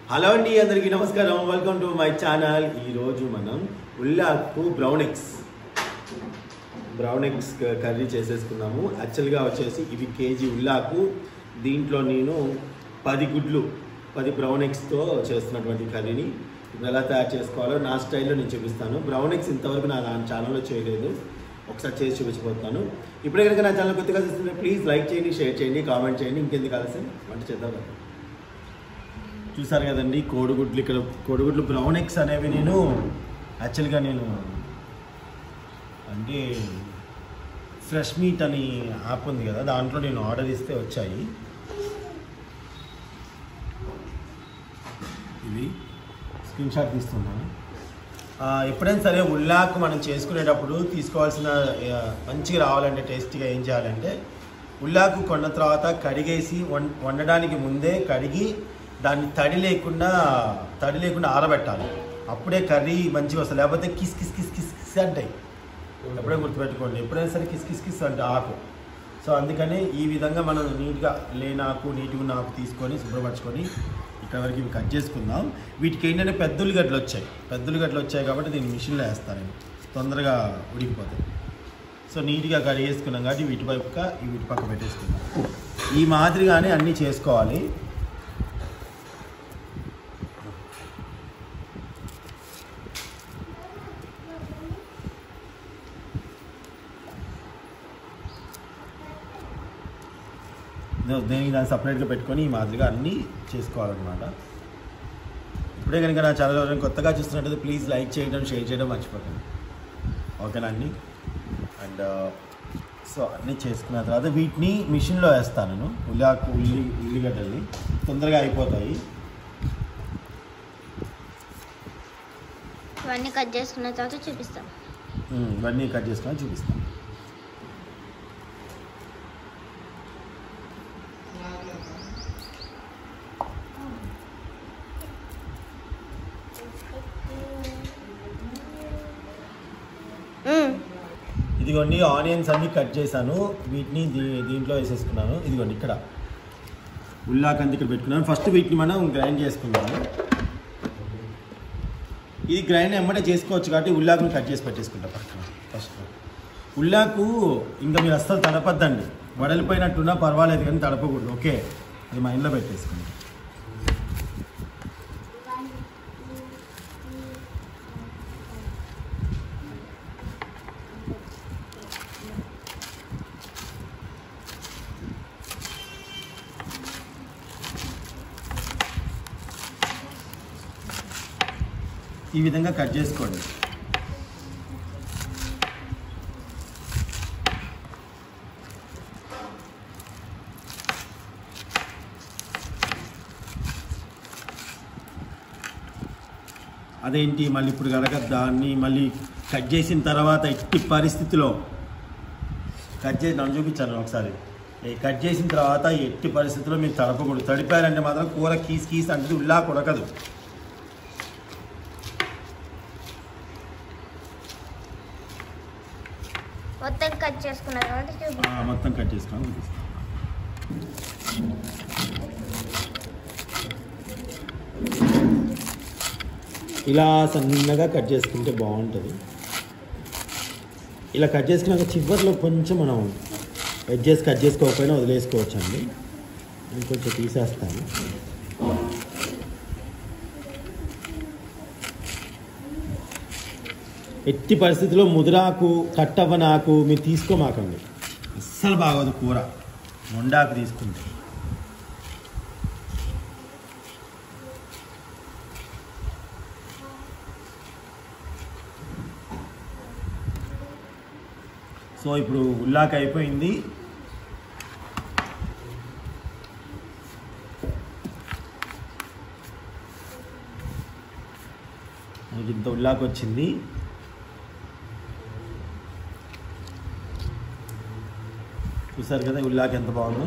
Hello అండి అందరికీ నమస్కారం వెల్కమ్ టు మై ఛానల్ ఈరోజు మనం ఉల్లాకు brown eggs brown eggs curry చేసేసుకున్నాము యాక్చువల్గా వచ్చేసి ఇవి కేజీ ఉల్లాకు దీంట్లో నేను పది గుడ్లు పది బ్రౌన్ ఎగ్స్తో చేస్తున్నటువంటి కర్రీని ఇప్పుడు ఎలా తయారు చేసుకోవాలో నా స్టైల్లో నేను చూపిస్తాను బ్రౌన్ ఎగ్స్ ఇంతవరకు నా నా ఛానల్లో చేయలేదు ఒకసారి చేసి చూపించబోతున్నాను ఇప్పుడే కనుక నా ఛానల్ కొత్తగా చూస్తుంటే ప్లీజ్ లైక్ చేయండి షేర్ చేయండి కామెంట్ చేయండి ఇంకెందుకు ఆలస్యం వంట చేద్దాం కదా చూసారు కదండి కోడిగుడ్లు ఇక్కడ కోడిగుడ్లు బ్రౌన్ ఎగ్స్ అనేవి నేను యాక్చువల్గా నేను అంటే ఫ్రెష్ మీట్ అని యాప్ ఉంది కదా దాంట్లో నేను ఆర్డర్ ఇస్తే వచ్చాయి ఇవి స్క్రీన్ షాట్ తీస్తున్నాను ఆ, ఎప్పుడైనా సరే ఉల్లాకు మనం చేసుకునేటప్పుడు తీసుకోవాల్సిన ఆ, మంచిగా రావాలంటే టేస్టీగా ఏం చేయాలంటే ఉల్లాకు కొన్న తర్వాత కడిగేసి వం వండడానికి ముందే కడిగి దాన్ని తడి లేకుండా తడి లేకుండా ఆరబెట్టాలి అప్పుడే కర్రీ మంచిగా వస్తుంది లేకపోతే కిస్ కిస్ కిస్ కిస్ కిస్ అంటాయి ఎప్పుడే గుర్తుపెట్టుకోండి ఎప్పుడైనా సరే కిస్ కిస్ కిస్ అంటే ఆకు సో అందుకని ఈ విధంగా మనం నీట్గా లేనాకు నీట్గా ఆకు తీసుకొని శుభ్రపరచుకొని ఇక్కడ వరకు ఇవి కట్ చేసుకుందాం వీటికి ఏంటంటే పెద్ద ఉల్లిగడ్డలు వచ్చాయి పెద్ద ఉల్లిగడ్డలు వచ్చాయి కాబట్టి దీన్ని మిషన్లో వేస్తాను నేను తొందరగా ఉడికిపోతాయి సో నీట్గా కడిగేసుకున్నాం కాబట్టి వీటి వైపుగా ఈ వీటి పక్క పెట్టేసుకుందాం ఈ మాదిరిగానే అన్నీ చేసుకోవాలి దో- దేనికి దాన్ని సపరేట్గా పెట్టుకొని ఈ మాదిరిగా అన్నీ చేసుకోవాలన్నమాట ఇప్పుడే కనుక నా ఛానల్ ఎవరైనా కొత్తగా చూస్తున్నట్టయితే ప్లీజ్ లైక్ చేయడం షేర్ చేయడం మర్చిపోకండి ఓకేనా అండి అండ్ సో అన్నీ చేసుకున్న తర్వాత వీటిని మిషన్లో వేస్తాను నేను ఉల్లాకు ఉల్లి ఉల్లిగడ్డల్ని తొందరగా అయిపోతాయి ఇవన్నీ కట్ చేసుకున్న తర్వాత చూపిస్తాం ఉమ్, ఇవన్నీ కట్ చేసుకొని చూపిస్తాను ఇదిగోండి ఆనియన్స్ అన్ని కట్ చేశాను వీటిని దీ దీంట్లో వేసేసుకున్నాను ఇదిగోండి ఇక్కడ ఉల్లాకంది ఇక్కడ పెట్టుకున్నాను ఫస్ట్ వీటిని మనం గ్రైండ్ చేసుకున్నాము ఇది గ్రైండ్ ఎమ్మటే చేసుకోవచ్చు కాబట్టి ఉల్లాకుని కట్ చేసి పెట్టేసుకుంటా పక్కన ఫస్ట్ ఉల్లాకు ఇంకా మీరు అస్సలు తడపద్దండి వడలిపోయినట్టున్నా పర్వాలేదు కానీ తడపకూడదు ఓకే అది మైండ్లో పెట్టేసుకుంటాం ఈ విధంగా కట్ చేసుకోండి అదేంటి మళ్ళీ ఇప్పుడు కనుక దాన్ని మళ్ళీ కట్ చేసిన తర్వాత ఎట్టి పరిస్థితిలో కట్ చేసి నన్ను చూపించాను ఒకసారి ఈ కట్ చేసిన తర్వాత ఎట్టి పరిస్థితిలో మీరు తడపకూడదు తడిపారంటే మాత్రం కూర కీస్ కీస్ అంటే ఉల్లా కొడకదు మొత్తం కట్ చేసుకున్న తర్వాత చూపి ఆ, మొత్తం కట్ చేసుకొని చూపిస్తాను ఇలా సన్నగా కట్ చేసుకుంటే బాగుంటుంది ఇలా కట్ చేసుకున్నాక చివరిలో కొంచెం మనం ఎడ్జెస్ కట్ చేసుకోకపోయినా వదిలేసుకోవచ్చు అండి నేను కొంచెం తీసేస్తాను ఎట్టి పరిస్థితిలో ముదిరాకు కట్టవ్వనాకు మీరు తీసుకోమాకండి అస్సలు బాగోదు కూర మొండాకు తీసుకుంటే సో ఇప్పుడు ఉల్లాక అయిపోయింది మనకి ఇంత ఉల్లాక వచ్చింది చూసారు కదా ఉల్లాక ఎంత బాగుందో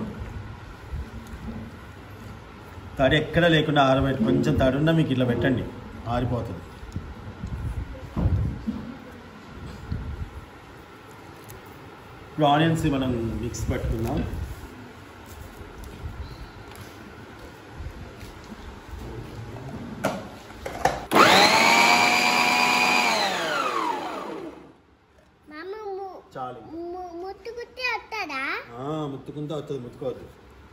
తడి ఎక్కడ లేకుండా ఆరబెట్టి కొంచెం తడి ఉన్నా మీకు ఇట్లా పెట్టండి ఆరిపోతుంది ఇప్పుడు ఆనియన్స్ మనం మిక్స్ పెట్టుకుందాం ముట్టుకుంటూ వస్తుంది ముట్టుకోవద్దు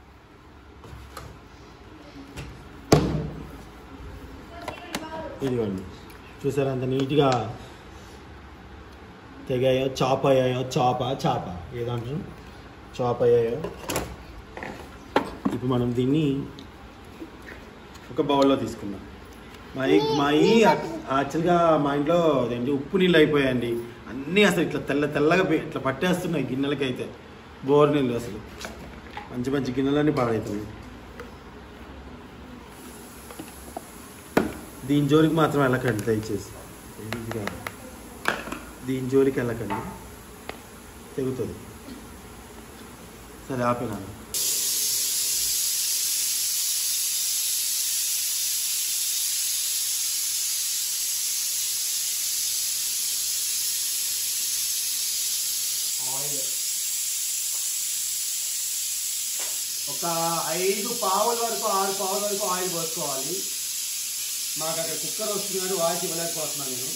ఇదిగోండి చూసారా అంత నీట్గా తెగాయో చాప్ అయ్యాయో చాప చాప ఏదంటారు చాప్ అయ్యాయో ఇప్పుడు మనం దీన్ని ఒక బౌల్లో తీసుకుందాం మా ఈ- మా ఈ యాక్చువల్గా మా ఇంట్లో అదేంటి ఉప్పు నీళ్ళు అయిపోయాయండి అన్నీ అసలు ఇట్లా తెల్ల తెల్లగా పే- ఇట్లా పట్టేస్తున్నాయి గిన్నెలకైతే బోర్ నీళ్ళు అసలు మంచి మంచి గిన్నెలన్నీ పాడవుతున్నాయి దీని జోలికి మాత్రం వెళ్ళకండి దయచేసి ఇది కాదు దీని జోలికి వెళ్ళకండి తెగుతుంది సరే ఆపినాను ఆయిల్ ఒక ఐదు పావుల వరకు ఆరు పావుల వరకు ఆయిల్ పోసుకోవాలి మాకు అక్కడ కుక్కర్ వస్తున్నాడు వాయిస్ ఇవ్వలేకపోతున్నాను నేను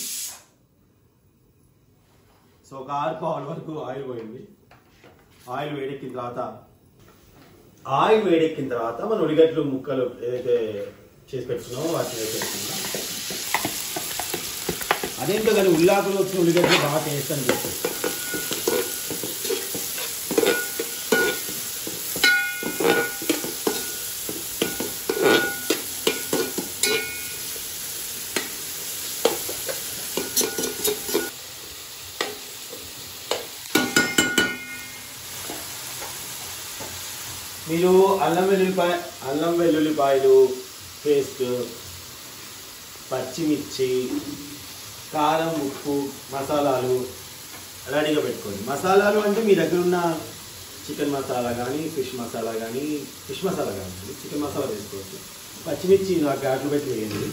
సో ఒక ఆరు పావుల వరకు ఆయిల్ పోయింది ఆయిల్ వేడెక్కిన తర్వాత ఆయిల్ వేడెక్కిన తర్వాత మన ఉల్లిగడ్డలు ముక్కలు ఏదైతే చేసి పెట్టుకున్నామో వాటిని వేసేసుకుందాం అదేంటో కానీ ఉల్లాకులు వచ్చిన ఉల్లిగడ్డలు బాగా టేస్ట్ అని చెప్పి మీరు అల్లం వెల్లుల్లిపాయ అల్లం వెల్లుల్లిపాయలు పేస్ట్ పచ్చిమిర్చి కారం ఉప్పు మసాలాలు రెడీగా పెట్టుకోండి మసాలాలు అంటే మీ దగ్గర ఉన్న చికెన్ మసాలా కానీ ఫిష్ మసాలా కానీ ఫిష్ మసాలా కానీ చికెన్ మసాలా వేసుకోవచ్చు పచ్చిమిర్చి నాకు ఘాట్లు పెట్టి వేయండి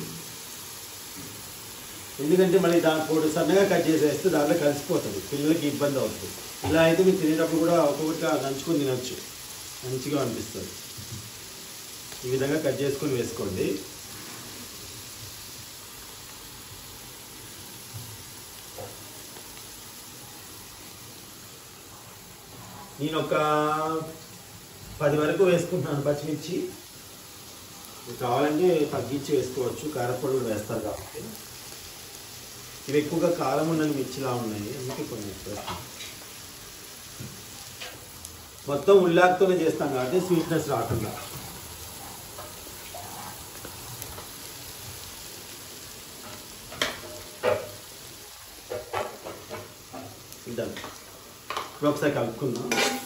ఎందుకంటే మళ్ళీ దాని పొడి సన్నగా కట్ చేసేస్తే దాంట్లో కలిసిపోతుంది పిల్లలకి ఇబ్బంది అవుతుంది ఇలా అయితే మీరు తినేటప్పుడు కూడా ఒక్కొక్కటిగా నంచుకొని తినొచ్చు మంచిగా అనిపిస్తుంది ఈ విధంగా కట్ చేసుకొని వేసుకోండి నేను ఒక పది వరకు వేసుకుంటున్నాను పచ్చిమిర్చి మీకు కావాలంటే తగ్గించి వేసుకోవచ్చు కారపొడి కూడా వేస్తారు కాబట్టి ఇవి ఎక్కువగా కారం ఉన్న మిర్చిలా ఉన్నాయి అందుకే కొన్ని ఎక్కువ వేస్తాను. మొత్తం ఉల్లాక్తోనే చేస్తాం కాబట్టి స్వీట్నెస్ రాకుండా ఇద్దాం ఇప్పుడు ఒకసారి కలుపుకుందాం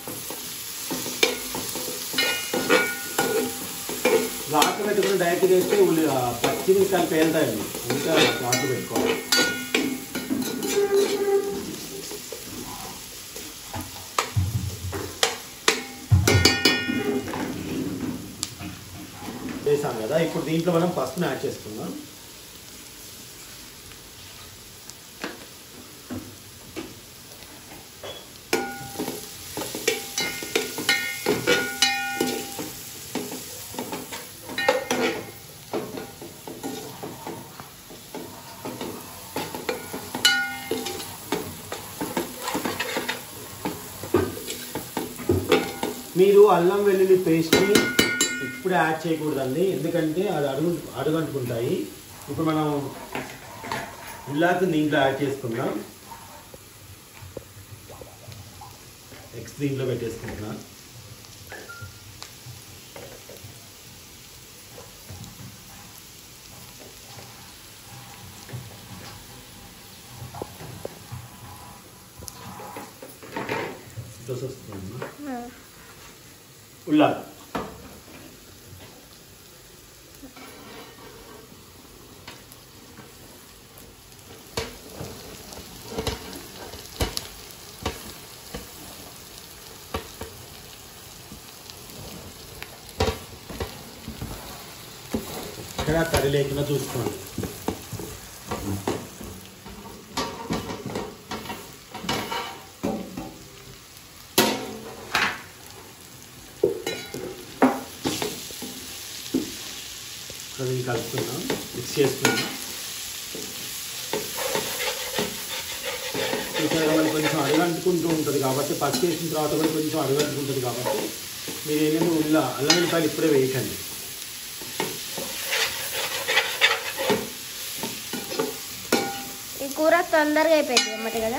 ఘాటు పెట్టుకుని డైరెక్ట్ చేస్తే ఉల్లి ఆ, పచ్చిమిరకాయలు పేలుతాయండి ఇంకా ఘాటు పెట్టుకోవాలి చేసాం కదా ఇప్పుడు దీంట్లో మనం పసుపుని యాడ్ చేసుకుందాం మీరు అల్లం వెల్లుల్లి పేస్ట్ని ఇప్పుడు యాడ్ చేయకూడదండి ఎందుకంటే అది అడుగు అడుగంటుకుంటాయి ఇప్పుడు మనం ఉల్లాకు దీంట్లో యాడ్ చేసుకుందాం ఎగ్స్ దీంట్లో పెట్టేసుకుంటున్నాం దోశ వస్తుందమ్మా ఉల్లాకు ఇక్కడ కర్రీ లేకుండా చూసుకోండి ఇక్కడ దీన్ని కలుపుకుందాం మిక్స్ చేసుకుందాం చూసారు కదా కొంచెం అడుగంటుకుంటూ ఉంటుంది కాబట్టి పసుపు వేసిన తర్వాత కూడా కొంచెం అడుగంటుకుంటుంది కాబట్టి మీరు ఏంటంటే ఉల్ల అల్లం వెల్లిపాయలు ఇప్పుడే వేయకండి ఈ కూర తొందరగా అయిపోయింది అన్నమాట కదా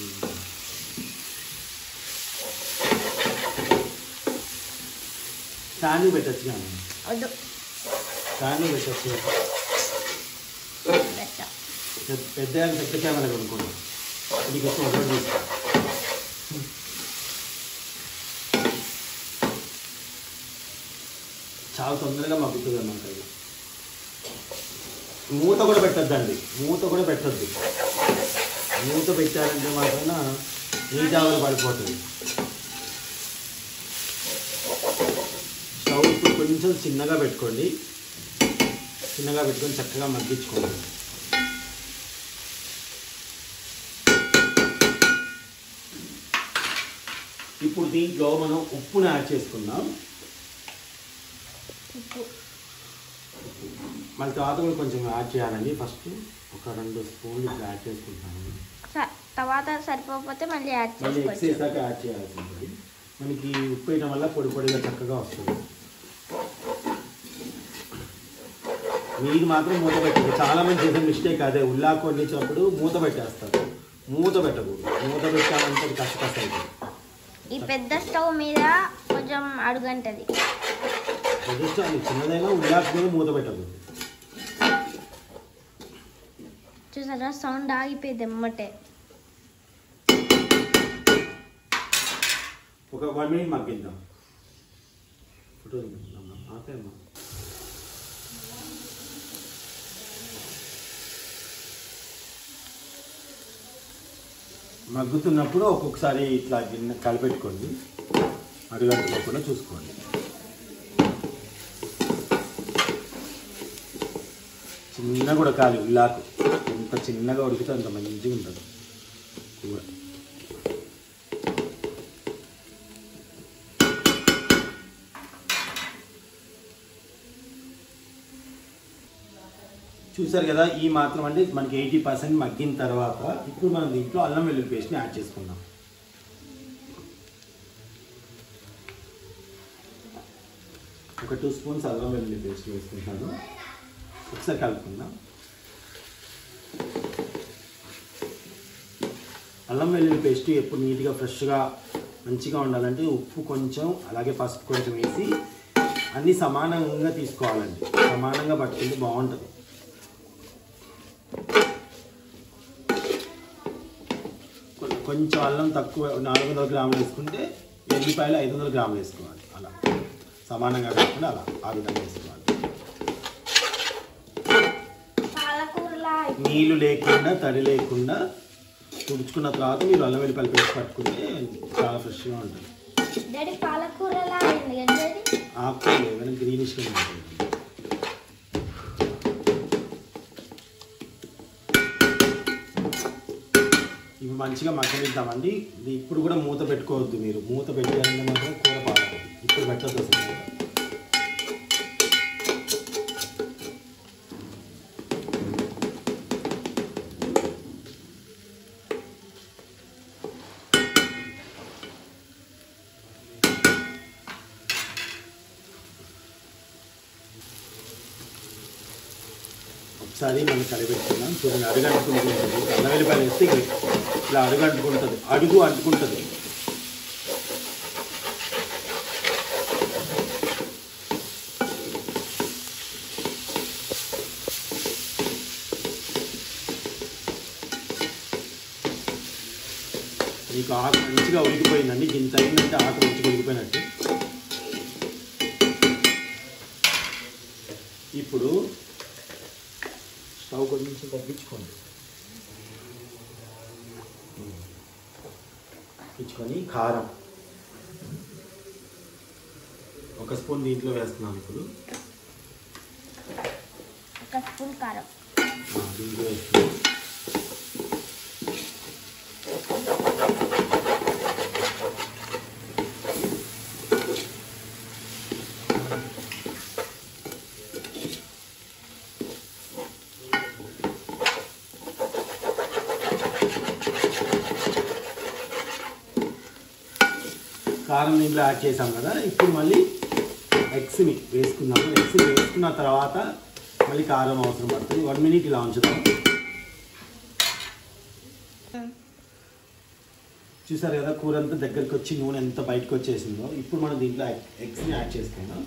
ఫ్యాన్ పెట్టచ్చు కానీ వద్దు ఫ్యాన్ పెట్టచ్చు పెట్ట పెద్ద పెద్ద పెద్ద కెమెరా కొనుక్కోండి ఇది కొంచెం ఒకటి తీసుకో. చాలా తొందరగా మగ్గుతుంది అన్నమాట ఇది మూత కూడా పెట్టద్దండి మూత కూడా పెట్టద్దు మూత పెట్టారంటే మాత్రం నీటి ఆవిరి పడిపోతుంది స్టవ్ ఇప్పుడు కొంచెం చిన్నగా పెట్టుకోండి చిన్నగా పెట్టుకొని చక్కగా మగ్గించుకోండి ఇప్పుడు దీంట్లో మనం ఉప్పుని యాడ్ చేసుకుందాం ఉప్పు మళ్ళీ తర్వాత కూడా కొంచెం యాడ్ చేయాలండి ఫస్ట్ ఒక రెండు స్పూన్లు ఇప్పుడు యాడ్ చేసుకుంటాను స- తర్వాత సరిపోకపోతే మళ్ళీ యాడ్ మళ్ళీ ఎక్స్ చేసుకోవచ్చు వేసాక యాడ్ చేయాల్సి ఉంటుంది మనకి ఉప్పు వేయడం వల్ల పొడి పొడిగా చక్కగా వస్తుంది మీరు మాత్రం మూత పెట్టదు చాలా మంది చేసే మిస్టేక్ అదే ఉల్లాకు వండించినప్పుడు మూత పెట్టేస్తారు మూత పెట్టకూడదు మూత పెట్టాలంటే అది కష్టకష్టం అవుతుంది ఈ పెద్ద స్టవ్ మీద కొంచెం అడుగంటది జస్ట్ అది చిన్నదైనా ఉల్లాకు మీద మూత పెట్టకూడదు చూసారా సౌండ్ ఆగిపోయింది ఎమ్మటే ఒక వన్ మినిట్ మగ్గిద్దాం ఫోటో తీసుకుందాం. ఆపేమ్మా మగ్గుతున్నప్పుడు ఒక్కొక్కసారి ఇట్లా గిన్నె కలిపెట్టుకోండి అడుగంటుకోకుండా చూసుకోండి చిన్నగా ఉడకాలి ఉల్లాకు ఎంత చిన్నగా ఉడికితే అంత మంచిగా ఉంటుంది కూర చూసారు కదా ఈ మాత్రం అంటే మనకి ఎయిటీ పర్సెంట్ మగ్గిన తర్వాత ఇప్పుడు మనం దీంట్లో అల్లం వెల్లుల్లి పేస్ట్ని యాడ్ చేసుకుందాం ఒక టూ స్పూన్స్ అల్లం వెల్లుల్లి పేస్ట్ వేసుకుంటాను ఒకసారి కలుపుకుందాం అల్లం వెల్లుల్లి పేస్ట్ ఎప్పుడు నీట్గా ఫ్రెష్గా మంచిగా ఉండాలంటే ఉప్పు కొంచెం అలాగే పసుపు కొంచెం వేసి అన్నీ సమానంగా తీసుకోవాలండి సమానంగా పట్టుకుంటే బాగుంటుంది కొ- కొంచెం అల్లం తక్కువ నాలుగు వందల గ్రాములు వేసుకుంటే ఎల్లిపాయలు ఐదు వందల గ్రాములు వేసుకోవాలి అలా సమానంగా కాకుండా అలా ఆ విధంగా వేసుకోవాలి పాలకూరలా నీళ్ళు లేకుండా తడి లేకుండా తుడుచుకున్న తర్వాత మీరు అల్లం వెల్లిపాయలు పేస్ట్ పట్టుకుంటే చాలా ఫ్రెష్గా ఉంటుంది డాడీ పాలకూరలా అయింది కదా డాడీ ఆకుకూరలు ఏమైనా గ్రీనిష్గా ఉంటుంది ఇవి మంచిగా మగ్గనిద్దామండి ఇది ఇప్పుడు కూడా మూత పెట్టుకోవద్దు మీరు మూత పెట్టారంటే మాత్రం కూర పాడదు ఇప్పుడు పెట్టద్దు అసలు మూత. ఒకసారి మనం కలిపెట్టుకున్నాం చూడండి అడుగు అంటుకుంటుంది అల్లం వెల్లిపాయలు వేస్తే ఇక ఇలా అడుగు అంటుకుంటుంది అడుగు అంటుకుంటుంది మీకు ఆకు మంచిగా ఉడికిపోయిందండి ఇంత అయిందంటే ఆకు మంచిగా ఉడికిపోయినట్టు ఇప్పుడు స్టవ్ కొంచెం తగ్గించుకోండి తగ్గించుకొని కారం ఒక స్పూన్ దీంట్లో వేస్తున్నాం ఇప్పుడు ఒక స్పూన్ కారం ఆ, దీంట్లో వేస్తున్నాం కారం దీంట్లో యాడ్ చేసాం కదా ఇప్పుడు మళ్ళీ ఎగ్స్ని వేసుకుందాము ఎగ్స్ని వేసుకున్న తర్వాత మళ్ళీ కారం అవసరం పడుతుంది వన్ మినిట్ ఇలా ఉంచుదాం చూసారు కదా కూర అంతా దగ్గరికి వచ్చి నూనె ఎంత బయటకు వచ్చేసిందో ఇప్పుడు మనం దీంట్లో ఎగ్స్ని యాడ్ చేసుకుందాం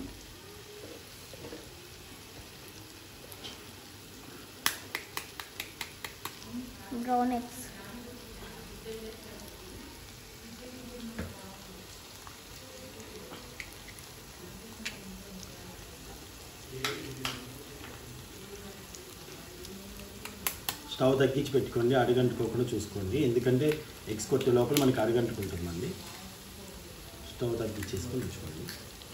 బ్రౌన్ ఎగ్స్ స్టవ్ తగ్గించి పెట్టుకోండి అడుగంటుకోకుండా చూసుకోండి ఎందుకంటే ఎగ్స్ కొట్టే లోపల మనకి అడుగంటుకుంటుందండి స్టవ్ తగ్గించేసుకొని ఉంచుకోండి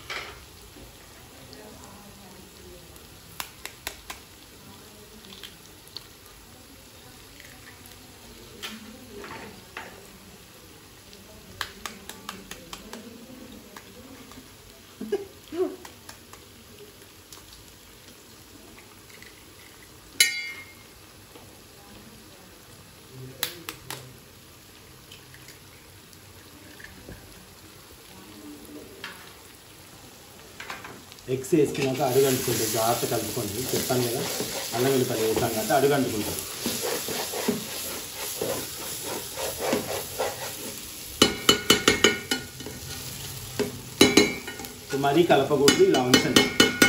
ఎగ్స్ వేసుకున్నాక అడుగంటుకుంటుంది జాగ్రత్త కలుపుకోండి చెప్పాను కదా అల్లం వెల్లిపల్లి వేసాం కాబట్టి అడుగంటుకుంటుంది సో మరీ కలపకూడదు ఇలా ఉంచండి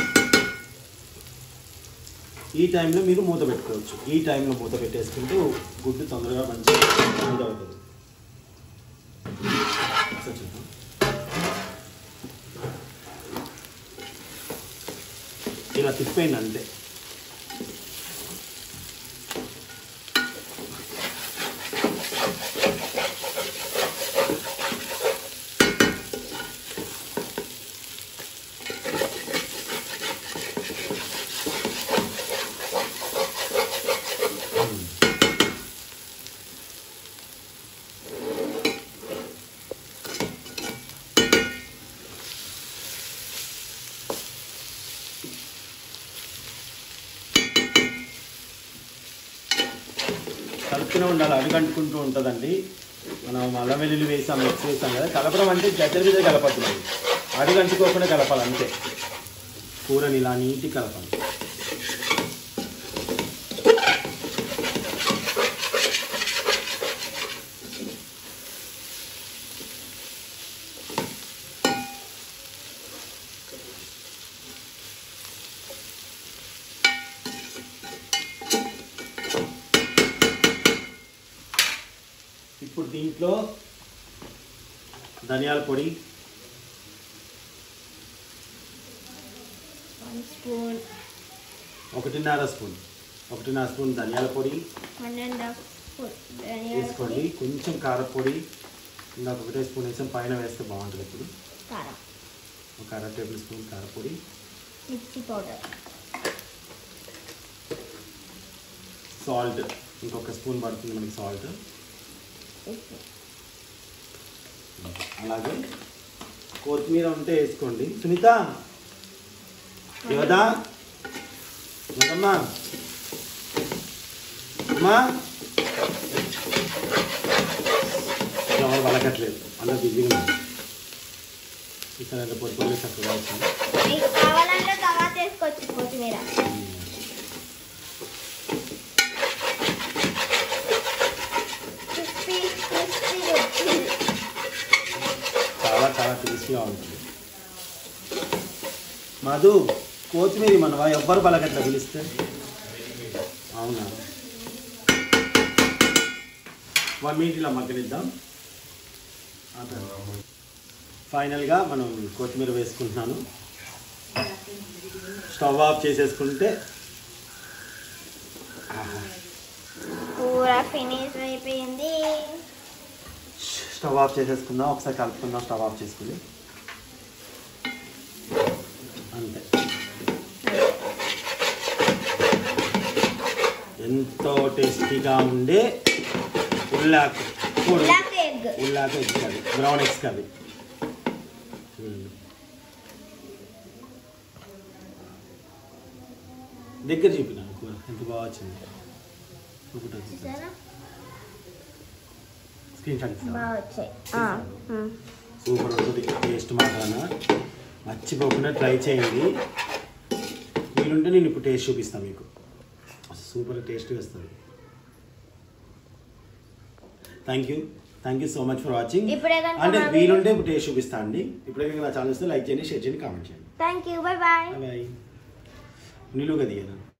ఈ టైంలో మీరు మూత పెట్టుకోవచ్చు ఈ టైంలో మూత పెట్టేసుకుంటే గుడ్డు తొందరగా మంచిగా మూత అవుతుంది ఒకసారి చూద్దాం. ఇలా తిప్పేయండి అంతే కలుపుతూనే ఉండాలి అడుగంటుకుంటూ ఉంటుందండి మనం అల్లం వెల్లుల్లి వేసాం మిక్స్ వేసాం కదా కలపడం అంటే గద్దెల మీద కలపద్దు మరి అడుగంటుకోకుండా కలపాలి అంతే కూరని ఇలా నీటి కలపాలి ఇప్పుడు దీంట్లో ధనియాల పొడి వన్ స్పూన్ ఒకటిన్నర స్పూన్ ఒకటిన్నర స్పూన్ ధనియాల పొడి వన్ అండ్ హాఫ్ స్పూన్ వేసుకోండి కొంచెం కారపొడి ఇందాక ఒకటే స్పూన్ వేసాం పైన వేస్తే బాగుంటుంది ఇప్పుడు కారం ఒక అర టేబుల్ స్పూన్ కారపొడి మిర్చి పౌడర్ సాల్ట్ ఇంకొక స్పూన్ పడుతుంది మనకి సాల్ట్ అలాగే కొత్తిమీర ఉంటే వేసుకోండి సునీత యోదా యోదమ్మా అమ్మా ఎవరు వలకట్లేదు అందరూ బిజీగా ఉన్నారు ఇక్కడ పొడి పొడి చక్కగా వచ్చింది మీకు కావాలంటే తర్వాత వేసుకోవచ్చు కొత్తిమీర క్రిస్పీ క్రిస్పీ చాలా చాలా టేస్టీగా ఉంటుంది మధు కొత్తిమీర మనవా ఎవ్వరు పలకట్ల పిలిస్తే అవునా వన్ మినిట్ ఇలా మగ్గనిద్దాం ఆ తర్వాత ఫైనల్గా మనం కొత్తిమీర వేసుకుంటున్నాను స్టవ్ ఆఫ్ చేసేసుకుంటే ఆహా. కూర ఫినిష్ అయిపోయింది స్టవ్ ఆఫ్ చేసేసుకుందాం ఒకసారి కలుపుకుందాం స్టవ్ ఆఫ్ చేసుకుని అంతే ఎంతో టేస్టీగా ఉండే ఉల్లాకు పొడి. బ్లాక్ ఎగ్ ఉల్లాకు eggs curry brown eggs curry మ్మ్. దగ్గర చూపినాను కూర ఎంత బాగా వచ్చింది ఒకటి వచ్చింది చూసారా స్క్రీన్ షాట్ ఇస్తాను బాగా వచ్చాయి ఆ, ఉమ్. సూపర్ ఉంటుంది టేస్ట్ మాత్రాన మర్చిపోకుండా ట్రై చేయండి వీలుంటే నేను ఇప్పుడు టేస్ట్ చూపిస్తాను మీకు సూపర్ టేస్ట్ వస్తుంది thank you thank you so much for watching ఇప్పుడే కనుక అంటే మా వీలుంటే ఇప్పుడు టేస్ట్ చూపిస్తాను అండి ఇప్పుడే కనుక నా ఛానల్ వస్తే లైక్ చేయండి షేర్ చేయండి కామెంట్ చేయండి thank you bye bye bye నిలువుగా దిగాను